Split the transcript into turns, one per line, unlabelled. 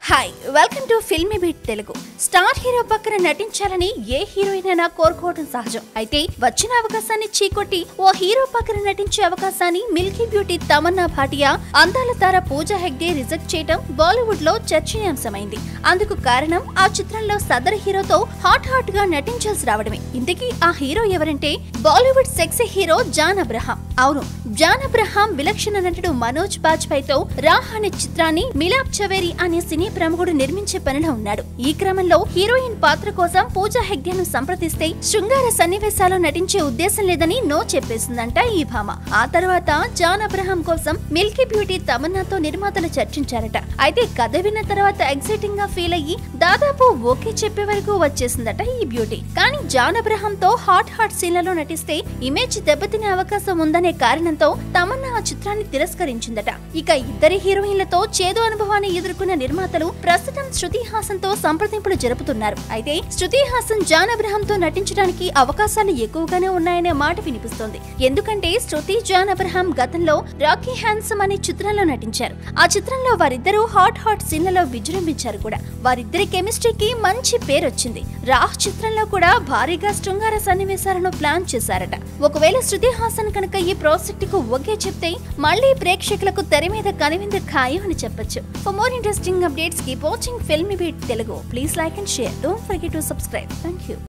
hi welcome to Filmy Beat Telugu star hero పక్కన నటించాలని ఏ heroine అయినా కోరుకోవడం సహజం అయితే వచ్చిన అవకాశాన్ని చీకొట్టి ఓ హీరో పక్కన నటించే అవకాశాన్ని మిల్కీ బ్యూటీ తమన్నా భాటియా అందాల తార పూజా హెగ్డే రిజెక్ట్ చేయడం బాలీవుడ్ లో చర్చనీయాంశమైంది అందుకు కారణం ఆ చిత్రంలో సదర్ హీరోతో హాట్ హాట్ గా నటించాల్సి రావడమే ఇంతకీ ఆ హీరో ఎవరంటే బాలీవుడ్ సెక్సీ హీరో జాన్ అబ్రహాం అవును జాన్ అబ్రహాం విలక్షణ నటుడు మనోజ్ బాజ్పాయ్ తో రాహ్ అనే చిత్రాన్ని మిలాప్ చవేరి అనే సినీ ప్రముఖుడు నిర్మించే పనిలో ఉన్నాడు ఈ క్రమంలో హీరోయిన్ పాత్ర కోసం పూజా హెగ్డేను సంప్రదిస్తే శృంగార సన్నివేశాలు నటించే ఉద్దేశం లేదని నో చెప్పేసిందంట ఈ భామ ఆ తర్వాత జాన్ అబ్రహాం కోసం మిల్కీ బ్యూటీ తమన్నాతో నిర్మాతలు చర్చించారట అయితే కథ విన్న తర్వాత ఎక్సైటింగ్ గా ఫీల్ అయ్యి దాదాపు ఓకే చెప్పే వరకు వచ్చేసిందట ఈ బ్యూటీ కానీ జాన్ అబ్రహాం తో హాట్ హాట్ సీన్లలో నటిస్తే ఇమేజ్ దెబ్బతినే అవకాశం ఉందనే కారణంతో తమన్నా ఆ చిత్రాన్ని తిరస్కరించిందట ఇక ఇద్దరి హీరోయిన్లతో చేదు అనుభవాన్ని ఎదుర్కొన్న నిర్మాతలు ప్రస్తుతం శృతి హాసన్ తో సంప్రదింపులు జరుపుతున్నారు అయితే శృతి హాసన్ జాన్ అబ్రహాం తో నటించడానికి అవకాశాలు ఎక్కువగానే ఉన్నాయనే మాట వినిపిస్తోంది ఎందుకంటే శృతి జాన్ అబ్రహాం గతంలో రాకీ హ్యాన్సమ్ అనే చిత్రంలో నటించారు ఆ చిత్రంలో వారిద్దరూ హాట్ హాట్ సీన్లలో విజృంభించారు కూడా వారిద్దరి కెమిస్ట్రీకి మంచి పేరు వచ్చింది రాహ్ చిత్రంలో కూడా భారీగా శృంగార సన్నివేశాలను ప్లాన్ చేశారట ఒకవేళ శృతి హాసన్ కనుక ఈ ప్రాజెక్ట్ కు ఓకే చెప్తే మళ్ళీ ప్రేక్షకులకు తెర మీద కనివింద ఖాయం అని చెప్పొచ్చు for more interesting updates keep watching Filmy Beat Telugu please like and share don't forget to subscribe thank you